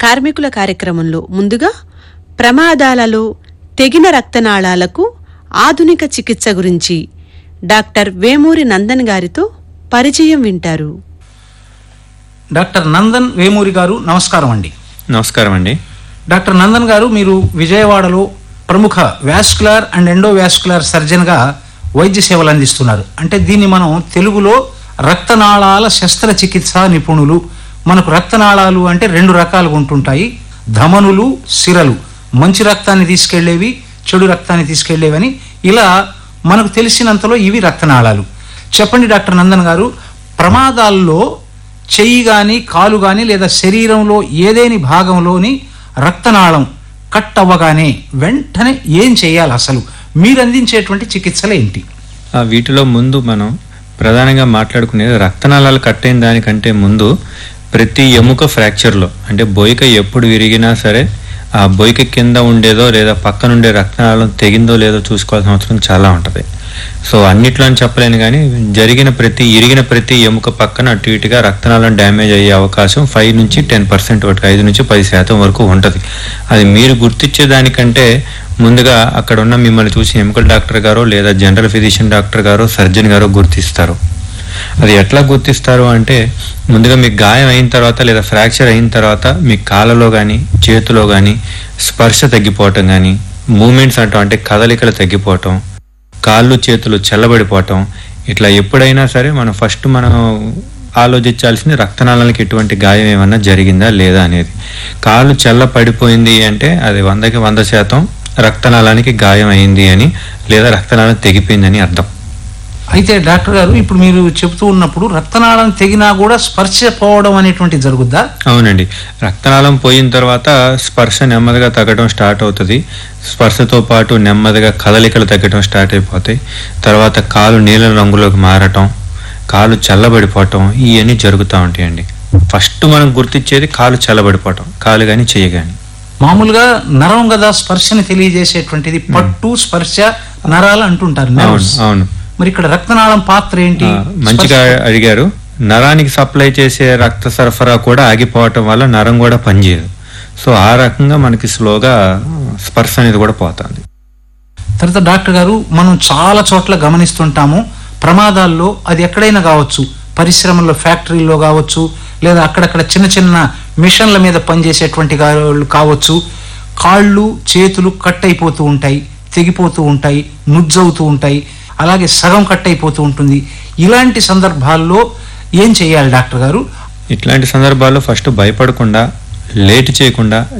కార్మికుల కార్యక్రమంలో ముందుగా ప్రమాదాలలో తెగిన రక్తనాళాలకు ఆధునిక చికిత్స గురించి డాక్టర్ వేమూరి నందన్ గారితో పరిచయం వింటారు డాక్టర్ నందన్ వేమూరి గారు నమస్కారం అండి నమస్కారం అండి డాక్టర్ నందన్ గారు మీరు విజయవాడలో ప్రముఖ వ్యాస్కులర్ అండ్ ఎండోవాస్కులర్ సర్జన్గా వైద్య సేవలు అందిస్తున్నారు అంటే దీన్ని మనం తెలుగులో రక్తనాళాల శస్త్రచికిత్సా నిపుణులు మనకు రక్తనాళాలు అంటే రెండు రకాలుగా ఉంటుంటాయి ధమనులు సిరలు మంచి రక్తాన్ని తీసుకెళ్లేవి చెడు రక్తాన్ని తీసుకెళ్లేవని ఇలా మనకు తెలిసినంతలో ఇవి రక్తనాళాలు చెప్పండి డాక్టర్ నందన్ గారు ప్రమాదాల్లో చెయ్యి కానీ కాలు కానీ లేదా శరీరంలో ఏదేని భాగంలోని రక్తనాళం కట్ అవ్వగానే వెంటనే ఏం చేయాలి అసలు మీరు అందించేటువంటి చికిత్సలు ఏంటి ఆ వీటిలో ముందు మనం ప్రధానంగా మాట్లాడుకునేది రక్తనాళాలు కట్టైన దానికంటే ముందు ప్రతి ఎముక ఫ్రాక్చర్లో అంటే బొయిక ఎప్పుడు విరిగినా సరే ఆ బొయిక కింద ఉండేదో లేదా పక్కన ఉండే రక్తనాళం తెగిందో లేదో చూసుకోవాల్సిన అవసరం చాలా ఉంటుంది సో అన్నిట్లో అని చెప్పలేను కానీ జరిగిన ప్రతి ఇరిగిన ప్రతి ఎముక పక్కన అటు ఇటుగా రక్తనాళం డ్యామేజ్ అయ్యే అవకాశం ఫైవ్ నుంచి టెన్ పర్సెంట్ వరకు ఐదు నుంచి పది శాతం వరకు ఉంటుంది అది మీరు గుర్తించే దానికంటే ముందుగా అక్కడ ఉన్న మిమ్మల్ని చూసి ఎముకల డాక్టర్ గారో లేదా జనరల్ ఫిజిషియన్ డాక్టర్ గారో సర్జన్ గారో గుర్తిస్తారు అది ఎట్లా గుర్తిస్తారు అంటే ముందుగా మీకు గాయం అయిన తర్వాత లేదా ఫ్రాక్చర్ అయిన తర్వాత మీ కాళ్ళలో కానీ చేతిలో కానీ స్పర్శ తగ్గిపోవటం కానీ మూమెంట్స్ అంటాం అంటే కదలికలు తగ్గిపోవటం కాళ్ళు చేతులు చల్లబడిపోవటం ఇట్లా ఎప్పుడైనా సరే మనం ఫస్ట్ మనం ఆలోచించాల్సింది రక్తనాళాలకి ఎటువంటి గాయం ఏమన్నా జరిగిందా లేదా అనేది కాళ్ళు చల్ల పడిపోయింది అంటే అది వందకి వంద శాతం రక్తనాళానికి గాయం అయింది అని లేదా రక్తనాళం తెగిపోయిందని అర్థం అయితే డాక్టర్ గారు ఇప్పుడు మీరు చెబుతూ ఉన్నప్పుడు రక్తనాళం తెగినా కూడా స్పర్శ పోవడం అనేటువంటి జరుగుద్దా అవునండి రక్తనాళం పోయిన తర్వాత స్పర్శ నెమ్మదిగా తగ్గడం స్టార్ట్ అవుతుంది స్పర్శతో పాటు నెమ్మదిగా కదలికలు తగ్గడం స్టార్ట్ అయిపోతాయి తర్వాత కాలు నీలం రంగులోకి మారటం కాలు చల్లబడిపోవటం ఇవన్నీ జరుగుతూ ఉంటాయండి ఫస్ట్ మనం గుర్తించేది కాలు చల్లబడిపోవటం కాలు కానీ చెయ్యి కానీ మామూలుగా నరం కదా స్పర్శని తెలియజేసేటువంటిది పట్టు స్పర్శ నరాలు అంటుంటారు అవును nerves. అవును మరి ఇక్కడ రక్తనాళం పాత్ర ఏంటి ఆ, మంచిగా అడిగారు నరానికి సప్లై చేసే రక్త సరఫరా కూడా ఆగిపోవటం వల్ల నరం కూడా పనిచేయదు సో ఆ రకంగా మనకి స్లోగా స్పర్శ అనేది కూడా పోతుంది తర్వాత డాక్టర్ గారు మనం చాలా చోట్ల గమనిస్తుంటాము ప్రమాదాల్లో అది ఎక్కడైనా కావచ్చు పరిశ్రమల్లో ఫ్యాక్టరీల్లో కావచ్చు లేదా అక్కడక్కడ చిన్న చిన్న మిషన్ల మీద పనిచేసేటువంటి వాళ్ళు కావచ్చు కాళ్ళు చేతులు కట్ అయిపోతూ ఉంటాయి తెగిపోతూ ఉంటాయి నుజ్జవుతూ ఉంటాయి అలాగే సగం కట్ అయిపోతూ ఉంటుంది ఇలాంటి సందర్భాల్లో ఏం చేయాలి డాక్టర్ గారు ఇట్లాంటి సందర్భాల్లో ఫస్ట్ భయపడకుండా లేట్ చేయకుండా